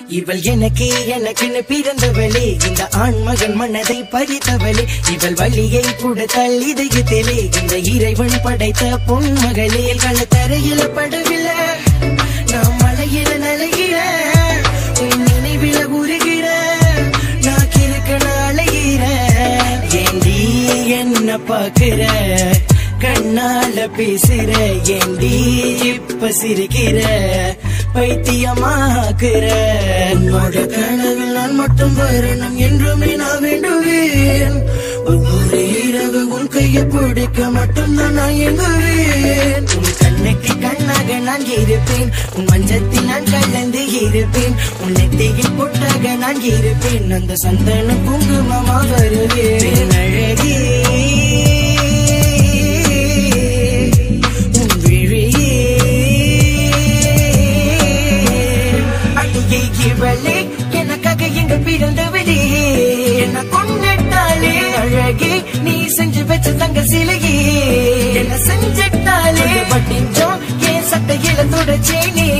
இவள் எனக்கு எனக்குன்னு பிறந்தவளே இந்த ஆண்மகன் மனதை பறித்தவளே இவள் வழியை கொடுத்தாள் இதயத்திலே இந்த இறைவன் படைத்த பொன்மகளே கழுத்தரையில படவில்லை நான் மலையில நலைகிற உன் நினைவில உருகிற நான் கிறுக்கன அலைகிற ஏண்டி என்ன பாக்குற கண்ணால பேசுற ஏண்டி இப்ப சிரிக்கிற பைத்தியமாக்குற உன்னோட கனவில் நான் மட்டும் வரணும் என்றுமே நான் வேண்டுவேன் ஒவ்வொரு இரவு உன் கையை பிடிக்க மட்டும்தான் நான் எங்குவேன் உன் கண்ணுக்கு கண்ணாக நான் இருப்பேன் உன் மஞ்சத்தில் நான் கலந்து இருப்பேன் உன் நெத்தியில் பொட்டாக நான் இருப்பேன் அந்த சந்தன குங்குமமா வருவேன் அழகே உன் விழியே அடியே இவளே எனக்காக எங்க பிறந்தவளே என்ன கொண்டுட்டாளே அழகே நீ செஞ்சு வச்ச தங்க சிலையே என்ன செஞ்சிட்டாளே பட்டிஞ்சோம் என் சட்டையில தொடச்சே நீ